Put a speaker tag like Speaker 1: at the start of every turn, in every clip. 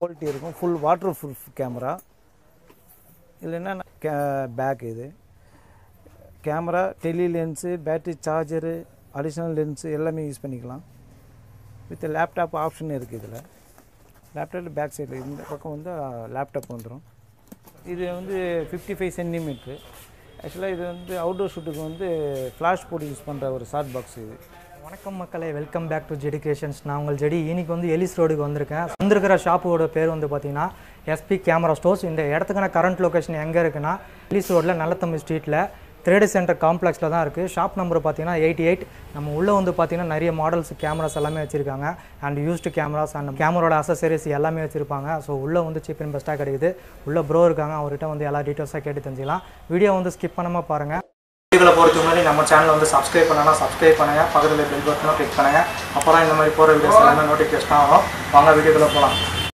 Speaker 1: quality இருக்கும் full water proof camera இல்லைன்னா கே பேக் இது camera tele lens battery charger additional lens எல்லாமே யூஸ் பண்ணிக்கலாம் வித் லேப்டாப் ஆப்ஷன் இருக்குது இதில் லேப்டாப் பேக் சைடில் இந்த பக்கம் வந்து லேப்டாப் வந்துடும் இது வந்து ஃபிஃப்டி ஃபைவ் சென்டிமீட்ரு ஆக்சுவலாக இது வந்து அவுட்டோர் ஷூட்டுக்கு வந்து ஃப்ளாஷ் போட்டு யூஸ் பண்ணுற ஒரு ஷார்ட் பாக்ஸ் இது
Speaker 2: வணக்கம் மக்களே welcome back to JD creations நான் உங்கள் ஜெடி இன்னைக்கு வந்து எலிஸ் ரோடுக்கு வந்திருக்கேன் வந்திருக்கிற ஷாப்போட பேர் வந்து பார்த்தீங்கன்னா எஸ்பி கேமரா ஸ்டோர்ஸ் இந்த இடத்துக்கான கரண்ட் லொகேஷன் எங்கே இருக்குன்னா எலிஸ் ரோட்டில் நல்லத்தம்பி ஸ்ட்ரீட்டில் ட்ரேடு சென்டர் காம்ப்ளெக்ஸில் தான் இருக்குது ஷாப் நம்பர் பார்த்தீங்கன்னா எயிட்டி எயிட் நம்ம உள்ளே வந்து பார்த்தீங்கன்னா நிறைய மாடல்ஸ் கேமராஸ் எல்லாமே வச்சுருக்காங்க அண்ட் யூஸ்டு கேமராஸ் அண்ட் கேமராவோட அசசரிஸ் எல்லாமே வச்சுருப்பாங்க ஸோ உள்ளே வந்து சீப் அண்ட் பெஸ்ட்டாக கிடைக்குது உள்ளே ப்ரோ இருக்காங்க அவர்கிட்ட வந்து எல்லா டீட்டெயில்ஸாக கேட்டு தெரிஞ்சுக்கலாம் வீடியோ வந்து ஸ்கிப் பண்ணாமல் பாருங்கள் வீடியோவில் போகிறதுக்கு முன்னாடி நம்ம சேனலை வந்து சப்ஸ்கிரைப் பண்ணலாம் சப்ஸ்கிரைப் பண்ணுங்கள் பக்கத்தில் பெல் பட்டனும் கிளிக் பண்ணுங்கள் அப்போ தான் இந்த மாதிரி போகிற வீடியோஸ் எல்லாமே நோட்டிஃபிகேஷன் ஆகும் வாங்க வீடியோக்குள்ளே போகலாம்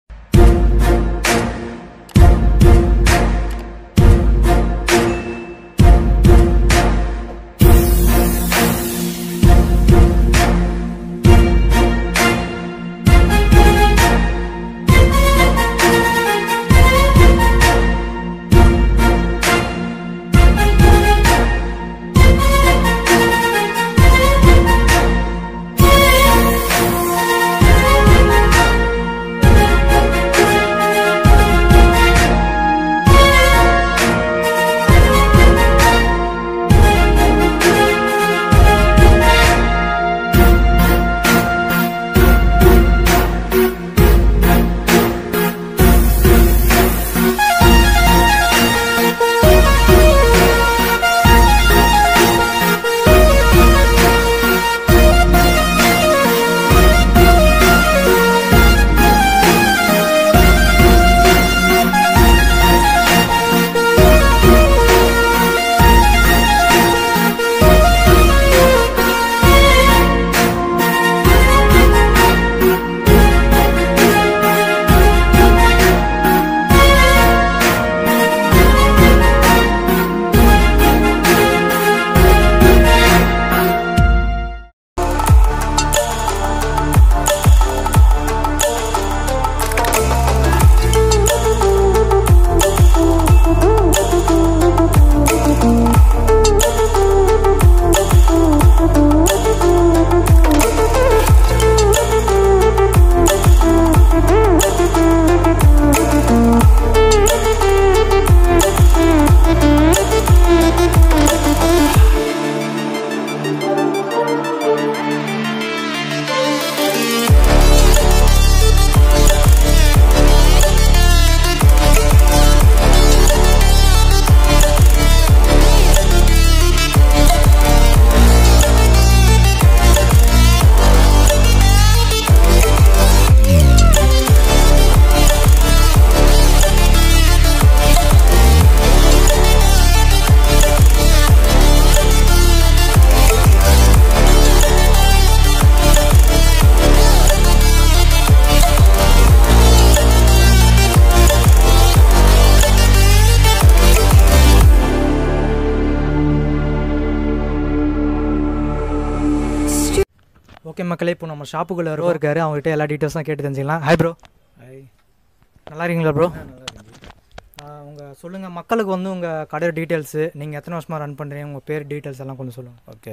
Speaker 2: ஓகே மக்களே இப்போ நம்ம ஷாப்புக்குள்ளே ப்ரோ இருக்காரு அவங்ககிட்ட எல்லா டீட்டெயில்ஸும் கேட்டு தெரிஞ்சுக்கலாம் ஹாய் ப்ரோ
Speaker 1: ஐ
Speaker 2: நல்லா இருக்கீங்களா ப்ரோ
Speaker 1: நல்லா இருந்துச்சு
Speaker 2: உங்கள் சொல்லுங்கள் மக்களுக்கு வந்து உங்கள் கடை டீட்டெயில்ஸு நீங்கள் எத்தனை வருஷமாக ரன் பண்ணுறீங்க உங்கள் பேர் டீட்டெயில்ஸ் எல்லாம் கொஞ்சம் சொல்லுங்கள்
Speaker 1: ஓகே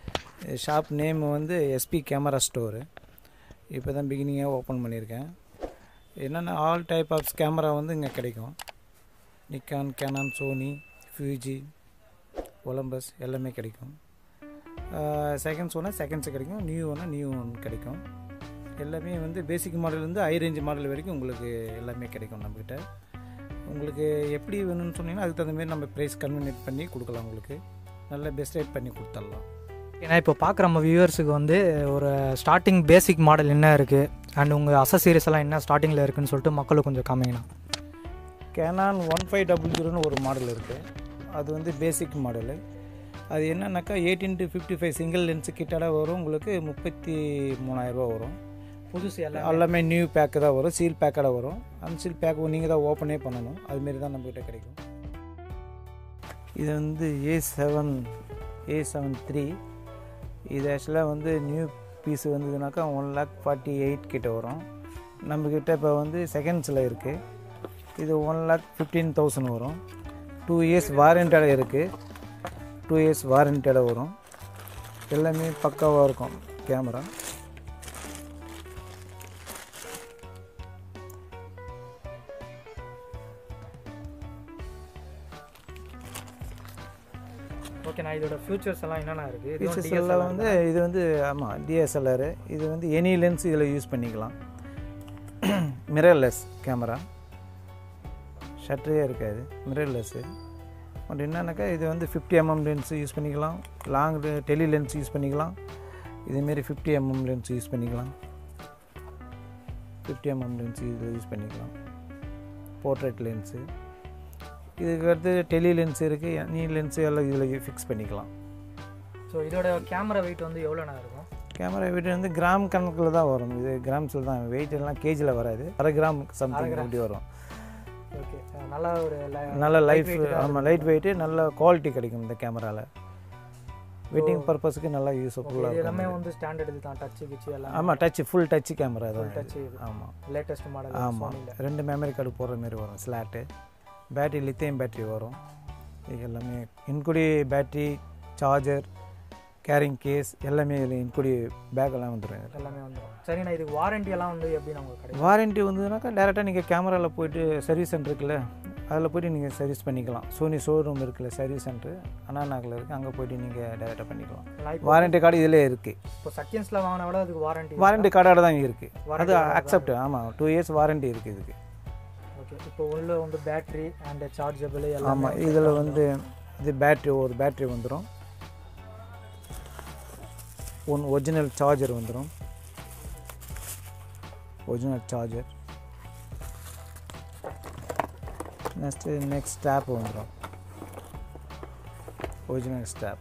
Speaker 1: ஷாப் நேம் வந்து எஸ்பி கேமரா ஸ்டோரு இப்போ தான் பிகினிங்காக ஓப்பன் பண்ணியிருக்கேன் என்னென்ன ஆல் டைப் ஆஃப் கேமரா வந்து இங்கே கிடைக்கும் Nikon Canon Sony Fuji Olympus எல்லாமே கிடைக்கும் செகண்ட்ஸ் ஒன்றா செகண்ட்ஸ் கிடைக்கும் நியூ ஒன்றா நியூ ஒன் கிடைக்கும் எல்லாமே வந்து பேசிக் மாடல்லேருந்து ஹை ரேஞ்ச் மாடல் வரைக்கும் உங்களுக்கு எல்லாமே கிடைக்கும் நம்மக்கிட்ட உங்களுக்கு எப்படி வேணும்னு சொன்னீங்கன்னா அதுக்கு தகுந்த மாதிரி நம்ம ப்ரைஸ் கன்வீனியன்ட் பண்ணி கொடுக்கலாம் உங்களுக்கு நல்ல பெஸ்ட் ரேட் பண்ணி கொடுத்துடலாம்
Speaker 2: ஏன்னா இப்போ பார்க்குற நம்ம வியூவர்ஸுக்கு வந்து ஒரு ஸ்டார்டிங் பேசிக் மாடல் என்ன இருக்குது அண்ட் உங்கள் அசசீரிஸ் எல்லாம் என்ன ஸ்டார்டிங்கில் இருக்குன்னு சொல்லிட்டு மக்களுக்கு கொஞ்சம் காமிங்கண்ணா
Speaker 1: கேனான் ஒன் ஃபைவ் டபுள் ஜீரோன்னு ஒரு மாடல் இருக்குது அது வந்து பேசிக் மாடலு அது என்னன்னாக்கா eighteen to fifty five single lens கிட்டட வரும் உங்களுக்கு முப்பத்தி மூணாயிரரூபா வரும்
Speaker 2: புதுசு எல்லாம்
Speaker 1: எல்லாமே நியூ பேக்கு தான் வரும் சீல் பேக்கோட வரும் அந்த சீல் பேக் நீங்கள் தான் ஓப்பனே பண்ணணும் அதுமாரி தான் நம்மக்கிட்ட கிடைக்கும் இது வந்து A seven A seven three இது ஆக்சுவலாக வந்து நியூ பீஸ் வந்ததுனாக்கா ஒன் லேக் ஃபார்ட்டி எயிட் கிட்ட வரும் நம்மக்கிட்ட இப்போ வந்து செகண்ட்ஸில் இருக்குது இது ஒன் லேக் ஃபிஃப்டீன் தௌசண்ட் வரும் டூ இயர்ஸ் வாரண்டியோட இருக்குது டூ இயர்ஸ் வாரண்டியோட வரும் எல்லாமே பக்காவாக இருக்கும் கேமரா
Speaker 2: ஓகே நான் இதோட ஃபியூச்சர்ஸ் எல்லாம் என்னென்ன இருக்குது இது
Speaker 1: ஃபீச்சர்ஸ் எல்லாம் வந்து இது வந்து ஆமாம் டிஎஸ்எல்ஆர் இது வந்து எனி லென்ஸ் இதில் யூஸ் பண்ணிக்கலாம் மிரர்லெஸ் கேமரா ஷட்டரே இருக்காது மிரர்லெஸ்ஸு பட் என்னன்னாக்கா இது வந்து ஃபிஃப்டி எம்எம் லென்ஸ் யூஸ் பண்ணிக்கலாம் லாங் டெலி லென்ஸ் யூஸ் பண்ணிக்கலாம் இதேமாரி ஃபிஃப்டி எம்எம் லென்ஸ் யூஸ் பண்ணிக்கலாம் ஃபிஃப்டி எம்எம் லென்ஸ் இதில் யூஸ் பண்ணிக்கலாம் போர்ட்ரேட் லென்ஸு இதுக்கு அடுத்து டெலி லென்ஸ் இருக்குது நீ லென்ஸு எல்லாம் இதில் ஃபிக்ஸ் பண்ணிக்கலாம்
Speaker 2: ஸோ இதோட கேமரா வெயிட் வந்து எவ்வளோண்ணா இருக்கும்
Speaker 1: கேமரா வெயிட் வந்து கிராம் கணக்கில் தான் வரும் இது கிராம்ஸில் தான் வெயிட் எல்லாம் கேஜியில் வராது அரை கிராம் சம்திங் அப்படி வரும்
Speaker 2: ஓகே நல்லா ஒரு
Speaker 1: நல்ல லைஃப் ஆமாம் லைட் வெயிட்டு நல்ல குவாலிட்டி கிடைக்கும் இந்த கேமராவில் வெட்டிங் பர்பஸ்க்கு நல்லா யூஸ்ஃபுல்லாக
Speaker 2: இது
Speaker 1: இருக்கும்
Speaker 2: எல்லாமே வந்து ஸ்டாண்டர்ட் இது தான் டச்சு கிச்சு எல்லாம்
Speaker 1: ஆமாம் டச் ஃபுல் டச் கேமரா தான்
Speaker 2: டச் இது
Speaker 1: ஆமாம்
Speaker 2: லேட்டஸ்ட் மாடல்
Speaker 1: ஆமாம் ரெண்டு மெமரி கார்டு போடுற மாதிரி வரும் ஸ்லாட்டு பேட்டரி லித்தியம் பேட்டரி வரும் இது எல்லாமே இன்குடி பேட்டரி சார்ஜர் கேரிங் கேஸ் எல்லாமே இதில் இன்குடி பேக்கெல்லாம் வந்துடும் இதில்
Speaker 2: எல்லாமே வந்துடும் சரிண்ணா இதுக்கு வாரண்டி எல்லாம் வந்து எப்படி நமக்கு கிடைக்கும்
Speaker 1: வாரண்ட்டி வந்ததுனாக்கா டேரெக்டாக நீங்கள் கேமராவில் போயிட்டு சர்வீஸ் சென்டர் இருக்குல்ல அதில் போயிட்டு நீங்கள் சர்வீஸ் பண்ணிக்கலாம் சோனி ஷோரூம் இருக்குல்ல சர்வீஸ் சென்டர் அண்ணா நகரில் இருக்குது அங்கே போயிட்டு நீங்கள் டேரெக்டாக பண்ணிக்கலாம்
Speaker 2: நான் இப்போ
Speaker 1: வாரண்ட்டி கார்டு இதிலே இருக்குது
Speaker 2: இப்போ செகண்ட்ஸில் வாங்கினா விட அதுக்கு வாரண்டி
Speaker 1: வாரண்ட்டி கார்டோட தான் இருக்குது அது
Speaker 2: Warranty
Speaker 1: அக்செப்ட் ஆமாம் டூ இயர்ஸ் வாரண்ட்டி இருக்குது இதுக்கு
Speaker 2: ஓகே இப்போ உள்ள வந்து பேட்டரி அண்ட் சார்ஜபிள் எல்லாம்
Speaker 1: ஆமாம் இதில் வந்து இது பேட்ரி ஒரு பேட்ரி வந்துடும் ஒன் ஒரிஜினல் சார்ஜர் வந்துடும் original charger next next strap வந்துடும் ஒரிஜினல் ஸ்டாப்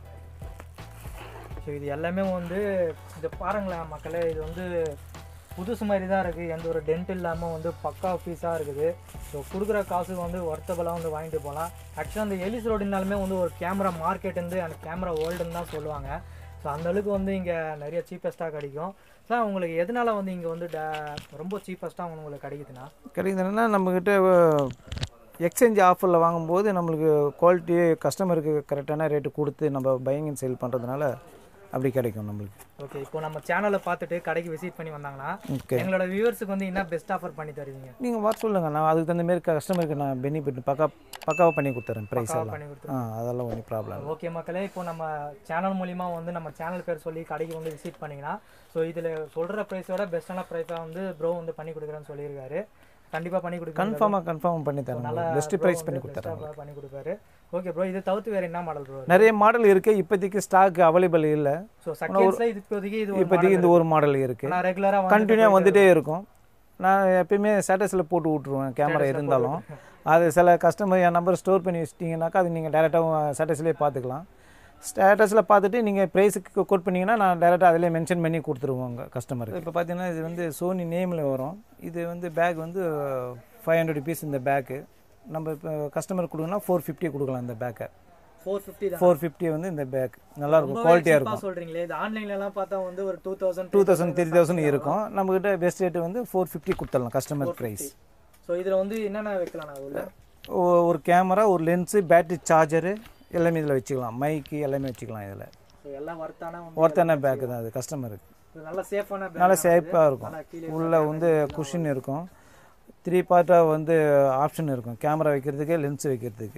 Speaker 2: ஸோ இது எல்லாமே வந்து இது பாருங்களேன் மக்களே இது வந்து புதுசு மாதிரி தான் இருக்குது எந்த ஒரு டென்ட் இல்லாமல் வந்து பக்கா பீஸாக இருக்குது ஸோ கொடுக்குற காசுக்கு வந்து ஒர்த்தபுளாக வந்து வாங்கிட்டு போகலாம் ஆக்சுவலாக அந்த எலிஸ் ரோடுனாலுமே வந்து ஒரு கேமரா மார்க்கெட் வந்து அந்த கேமரா வேர்ல்டுன்னு தான் சொல்லுவாங்க ஸோ அந்த அளவுக்கு வந்து இங்கே நிறைய சீப்பஸ்ட்டாக கிடைக்கும் சார் உங்களுக்கு எதனால வந்து இங்கே வந்து டே- ரொம்ப சீப்பஸ்ட்டாக உங்களுக்கு கிடைக்குதுன்னா
Speaker 1: கிடைக்குதுன்னா நம்மக்கிட்ட எக்ஸ்சேஞ்ச் ஆஃபரில் வாங்கும்போது நம்மளுக்கு குவாலிட்டி கஸ்டமருக்கு கரெக்டான ரேட்டு கொடுத்து நம்ம பையிங் அண்ட் சேல் பண்ணுறதுனால அப்படி கிடைக்கும் நம்மளுக்கு
Speaker 2: ஓகே இப்போ நம்ம சேனலை பார்த்துட்டு கடைக்கு விசிட் பண்ணி வந்தாங்கன்னா
Speaker 1: ஓகே
Speaker 2: எங்களோட வியூவர்ஸுக்கு வந்து என்ன பெஸ்ட் ஆஃபர் பண்ணி தருவீங்க
Speaker 1: நீங்கள் வர சொல்லுங்கள் நான் அதுக்கு தகுந்த மாரி கஸ்டமருக்கு நான் பெனிஃபிட் பக்கா பக்காவாக பண்ணி கொடுத்துறேன் ப்ரைஸ்
Speaker 2: பக்காவா
Speaker 1: எல்லாம்
Speaker 2: பண்ணி கொடுத்து
Speaker 1: ஆ அதெல்லாம் ஒன்றும் ப்ராப்ளம்
Speaker 2: ஓகே மக்களே இப்போ நம்ம சேனல் மூலிமா வந்து நம்ம சேனல் பேர் சொல்லி கடைக்கு வந்து விசிட் பண்ணிங்கன்னா ஸோ இதில் சொல்கிற ப்ரைஸோட பெஸ்ட்டான ப்ரைஸாக வந்து ப்ரோ வந்து பண்ணி கொடுக்குறேன்னு சொல்லியிருக்காரு கண்டிப்பாக பண்ணி கொடுக்குறேன்
Speaker 1: கன்ஃபார்மாக கன்ஃபார்ம் பண்ணி தரேன்
Speaker 2: நல்ல
Speaker 1: பெஸ்ட்டு
Speaker 2: bro
Speaker 1: ப்ரைஸ்
Speaker 2: வந்து
Speaker 1: பண்ணி
Speaker 2: best
Speaker 1: கொடுத்துறேன்
Speaker 2: ஆ பண்ணி கொடுப்பாரு ஓகே ப்ரோ இது தவிர்த்து வேறு என்ன மாடல் ப்ரோ
Speaker 1: நிறைய மாடல் இருக்குது இப்போதைக்கு ஸ்டாக் அவைலபிள் இல்லை
Speaker 2: ஸோ செகண்ட்ஸில் இது இப்போதைக்கு இது ஒரு
Speaker 1: இப்போதைக்கு இந்த ஒரு மாடல் இருக்குது
Speaker 2: நான் ரெகுலராக
Speaker 1: கண்டினியூவாக வந்துட்டே இருக்கும் நான் எப்பயுமே ஸ்டேட்டஸில் போட்டு விட்ருவேன் கேமரா இருந்தாலும் அது சில கஸ்டமர் என் நம்பர் ஸ்டோர் பண்ணி வச்சிட்டிங்கனாக்கா அது நீங்கள் டேரெக்டாக ஸ்டேட்டஸ்லேயே பார்த்துக்கலாம் ஸ்டேட்டஸில் பார்த்துட்டு நீங்கள் ப்ரைஸுக்கு கோட் பண்ணிங்கன்னா நான் டேரெக்டாக அதிலே மென்ஷன் பண்ணி கொடுத்துருவோம் உங்கள் கஸ்டமருக்கு இப்போ பார்த்தீங்கன்னா இது வந்து சோனி நேமில் வரும் இது வந்து பேக் வந்து ஃபைவ் ஹண்ட்ரட் ருபீஸ் இந்த பேக்கு நம்ம இப்போ கஸ்டமர் கொடுக்கணும்னா ஃபோர் ஃபிஃப்டி கொடுக்கலாம் இந்த பேக்கை
Speaker 2: ஃபோர் ஃபிஃப்டி தான்
Speaker 1: ஃபோர் ஃபிஃப்டி வந்து இந்த பேக் நல்லாயிருக்கும் குவாலிட்டியாக இருக்கும்
Speaker 2: சொல்கிறீங்களே இது ஆன்லைன்ல எல்லாம் பார்த்தா வந்து ஒரு two thousand
Speaker 1: two thousand three thousand இருக்கும் நம்மக்கிட்ட பெஸ்ட் ரேட்டு வந்து ஃபோர் ஃபிஃப்டி கொடுத்துடலாம் கஸ்டமர் ப்ரைஸ்
Speaker 2: ஸோ இதில் வந்து என்னென்ன வைக்கலாம் நான் உள்ள
Speaker 1: ஒரு கேமரா ஒரு லென்ஸு பேட்டரி சார்ஜரு எல்லாமே இதில் வச்சுக்கலாம் மைக்கு எல்லாமே வச்சுக்கலாம் இதில்
Speaker 2: ஸோ எல்லாம் ஒர்த்தான வந்து
Speaker 1: ஒருத்தான பேக்கு தான் அது கஸ்டமருக்கு
Speaker 2: இது நல்ல சேஃபான
Speaker 1: நல்லா சேஃபாக இருக்கும்
Speaker 2: நல்லா கீழே
Speaker 1: உள்ளே வந்து குஷின் இருக்கும் த்ரீ பார்ட்டாக வந்து ஆப்ஷன் இருக்கும் கேமரா வைக்கிறதுக்கு லென்ஸ் வைக்கிறதுக்கு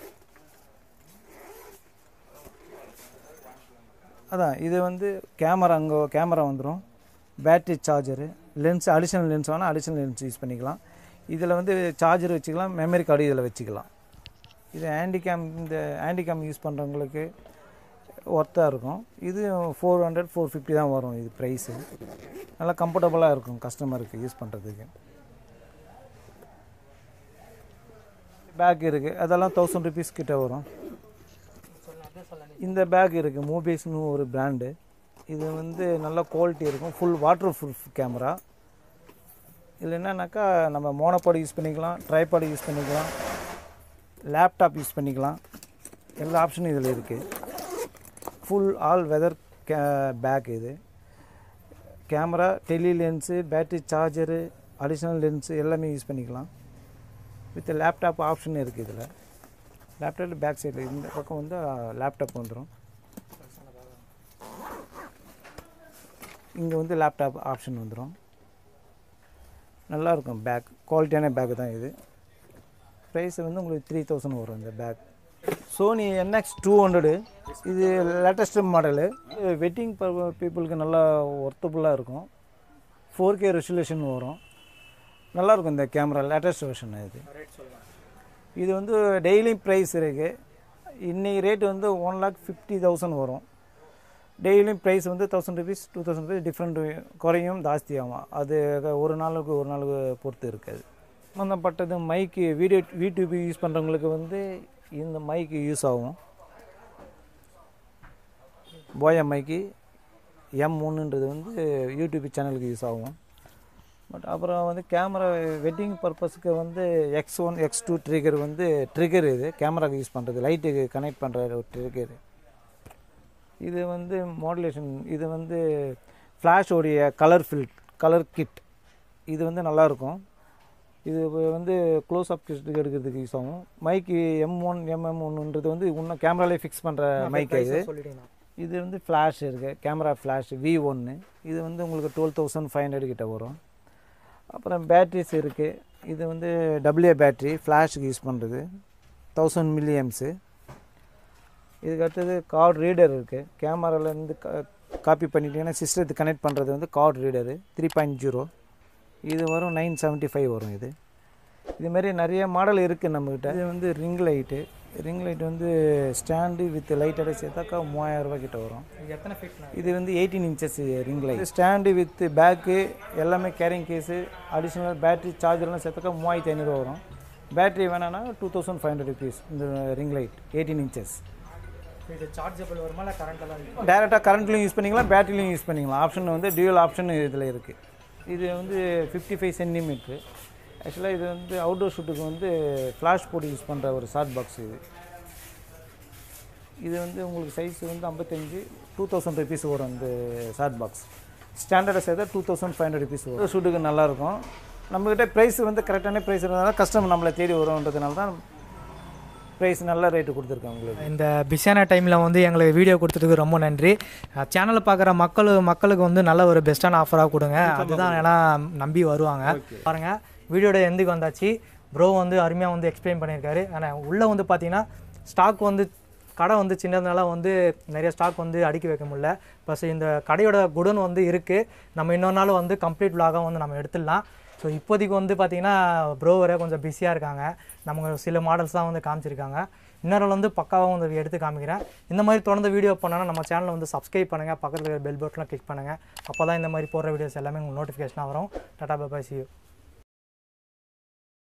Speaker 1: அதான் இது வந்து கேமரா அங்கே கேமரா வந்துடும் battery charger lens additional lens வேணால் அடிஷனல் லென்ஸ் யூஸ் பண்ணிக்கலாம் இதில் வந்து சார்ஜர் வச்சுக்கலாம் மெமரி கார்டு இதில் வச்சுக்கலாம் இது ஹேண்டிகேம் இந்த ஹேண்டிகேம் யூஸ் பண்ணுறவங்களுக்கு ஒர்த்தாக இருக்கும் இது ஃபோர் ஹண்ட்ரட் ஃபோர் ஃபிஃப்டி தான் வரும் இது ப்ரைஸு நல்லா கம்ஃபர்டபுளாக இருக்கும் கஸ்டமருக்கு யூஸ் பண்ணுறதுக்கு பேக் இருக்குது அதெல்லாம் தௌசண்ட் ருபீஸ் கிட்ட வரும்
Speaker 2: சொல்லலாம் அப்படியே சொல்லலாம்
Speaker 1: இந்த பேக் இருக்குது மூபீஸ்னு ஒரு பிராண்டு இது வந்து நல்ல குவாலிட்டி இருக்கும் ஃபுல் வாட்டர் ப்ரூஃப் கேமரா இதில் என்னன்னாக்கா நம்ம மோனோபாடு யூஸ் பண்ணிக்கலாம் ட்ரைபாடு யூஸ் பண்ணிக்கலாம் லேப்டாப் யூஸ் பண்ணிக்கலாம் எல்லா ஆப்ஷனும் இதில் இருக்குது ஃபுல் ஆல் வெதர் கே பேக் இது camera tele lens battery charger additional lens எல்லாமே யூஸ் பண்ணிக்கலாம் வித் லேப்டாப் ஆப்ஷன் இருக்குது இதில் லேப்டாப் பேக் சைடில் இந்த பக்கம் வந்து லேப்டாப் வந்துடும் இங்கே வந்து லேப்டாப் ஆப்ஷன் வந்துடும் நல்லாயிருக்கும் பேக் குவாலிட்டியான பேக் தான் இது ப்ரைஸ் வந்து உங்களுக்கு த்ரீ தௌசண்ட் வரும் இந்த bag Sony NX two hundred இது லேட்டஸ்ட் மாடலு வெட்டிங் பீப்புளுக்கு நல்லா ஒர்த்தபுளாக இருக்கும் ஃபோர் கே ரெசுலேஷன் வரும் நல்லாயிருக்கும் இந்த கேமரா லேட்டஸ்ட் வெர்ஷன் இது இது வந்து டெய்லி ப்ரைஸ் இருக்குது இன்றைக்கி ரேட் வந்து ஒன் லேக் ஃபிஃப்டி தௌசண்ட் வரும் டெய்லியும் ப்ரைஸ் வந்து thousand rupees two thousand rupees different குறையும் ஜாஸ்தியாகும் அது ஒரு நாளுக்கு ஒரு நாளுக்கு பொறுத்து இருக்காது சம்மந்தப்பட்டது மைக்கு வீடியோ யூடியூப் யூஸ் பண்ணுறவங்களுக்கு வந்து இந்த மைக்கு யூஸ் ஆகும் போயா மைக்கு எம் ஒன்றுன்றது வந்து யூடியூப் சேனலுக்கு யூஸ் ஆகும் பட் அப்புறம் வந்து கேமரா வெட்டிங் பர்பஸ்க்கு வந்து X one X two trigger வந்து ட்ரிகர் இது கேமராக்கு யூஸ் பண்ணுறது லைட்டுக்கு கனெக்ட் பண்ணுற ஒரு ட்ரிகர் இது வந்து மாடுலேஷன் இது வந்து ஃப்ளாஷோடைய கலர் ஃபில் கலர் கிட் இது வந்து நல்லாயிருக்கும் இது வந்து க்ளோஸ் அப் எடுக்கிறதுக்கு யூஸ் ஆகும் மைக்கு எம் ஒன் எம்எம் ஒன்றுன்றது வந்து இன்னும் கேமராலே ஃபிக்ஸ் பண்ணுற மைக் இது
Speaker 2: சொல்லிட்டீங்கன்னா
Speaker 1: இது வந்து ஃப்ளாஷ் இருக்குது கேமரா ஃப்ளாஷ் வி ஒன்று இது வந்து உங்களுக்கு டுவெல் தௌசண்ட் ஃபைவ் ஹண்ட்ரட் கிட்ட வரும் அப்புறம் பேட்ரிஸ் இருக்குது இது வந்து டபிள்யூ பேட்ரி ஃப்ளாஷுக்கு யூஸ் பண்ணுறது தௌசண்ட் மில்லியம்ஸு இதுக்கு அடுத்தது கார்டு ரீடர் இருக்குது கேமராலேருந்து காப்பி பண்ணிட்டீங்கன்னா சிஸ்டத்துக்கு கனெக்ட் பண்ணுறது வந்து card reader three point zero இது வரும் நைன் செவன்ட்டி ஃபைவ் வரும் இது இதுமாரி நிறைய மாடல் இருக்குது நம்மக்கிட்ட இது வந்து ரிங் லைட்டு ரிங் லைட் வந்து ஸ்டாண்டு வித் லைட்டோட சேர்த்தாக்கா மூவாயிரம் ரூபாய் கிட்ட வரும்
Speaker 2: இது எத்தனை ஃபீட்
Speaker 1: இது வந்து eighteen inches ring light stand with bag எல்லாமே கேரிங் கேஸு அடிஷ்னல் பேட்டரி சார்ஜர்லாம் சேர்த்தாக்கா மூவாயிரத்தி ஐநூறுரூவா வரும் பேட்டரி வேணான்னா two thousand five hundred rupees இந்த ரிங் லைட் எயிட்டீன் இன்ச்சஸ்
Speaker 2: இது சார்ஜபிள் வருமா இல்லை கரண்ட்டில் தான் இருக்கும்
Speaker 1: டேரெக்டாக கரண்ட்லையும் யூஸ் பண்ணிக்கலாம் பேட்டரிலையும் யூஸ் பண்ணிக்கலாம் ஆப்ஷன் வந்து டியூவல் ஆப்ஷன் இதில் இருக்குது இது வந்து ஃபிஃப்டி ஃபைவ் சென்டிமீட்ரு ஆக்சுவலாக இது வந்து அவுட்டோர் ஷூட்டுக்கு வந்து ஃப்ளாஷ் போட்டு யூஸ் பண்ணுற ஒரு ஷார்ட் பாக்ஸ் இது இது வந்து உங்களுக்கு சைஸ் வந்து ஐம்பத்தஞ்சு டூ தௌசண்ட் ருபீஸ் வரும் இந்த ஷார்ட் பாக்ஸ் ஸ்டாண்டர்டை சேர்த்தா two thousand five hundred rupees வரும் ஷூட்டுக்கு நல்லாயிருக்கும் நம்மக்கிட்ட ப்ரைஸ் வந்து கரெக்டான ப்ரைஸ் இருந்தாலும் கஸ்டமர் நம்மளை தேடி வரும்ன்றதுனால தான் ப்ரைஸ் நல்ல ரேட்டு கொடுத்துருக்கேன் உங்களுக்கு
Speaker 2: இந்த பிஸியான டைமில் வந்து எங்களுக்கு வீடியோ கொடுத்ததுக்கு ரொம்ப நன்றி சேனலை பார்க்குற மக்கள் மக்களுக்கு வந்து நல்ல ஒரு பெஸ்ட்டான ஆஃபராக கொடுங்க அதுதான் ஏன்னா நம்பி வருவாங்க பாருங்க வீடியோட எந்துக்கு வந்தாச்சு ப்ரோ வந்து அருமையாக வந்து எக்ஸ்பிளைன் பண்ணியிருக்காரு ஆனால் உள்ளே வந்து பார்த்தீங்கன்னா ஸ்டாக் வந்து கடை வந்து சின்னதுனால வந்து நிறைய ஸ்டாக் வந்து அடுக்கி வைக்க முடியல ப்ளஸ் இந்த கடையோட குடோன் வந்து இருக்குது நம்ம இன்னொரு நாள் வந்து கம்ப்ளீட் vlog-ஆ வந்து நம்ம எடுத்துடலாம் ஸோ இப்போதைக்கு வந்து பார்த்தீங்கன்னா ப்ரோ வேற கொஞ்சம் பிஸியாக இருக்காங்க நமக்கு சில மாடல்ஸ் தான் வந்து காமிச்சிருக்காங்க இன்னொரு வந்து பக்காவாக வந்து எடுத்து காமிக்கிறேன் இந்த மாதிரி தொடர்ந்து வீடியோ பண்ணோன்னா நம்ம சேனலை வந்து சப்ஸ்கிரைப் பண்ணுங்கள் பக்கத்தில் இருக்கிற பெல் பட்டனை கிளிக் பண்ணுங்கள் அப்போ தான் இந்த மாதிரி போடுற வீடியோஸ் எல்லாமே உங்களுக்கு நோட்டிஃபிகேஷனாக வரும் டாடா பாய் சி யூ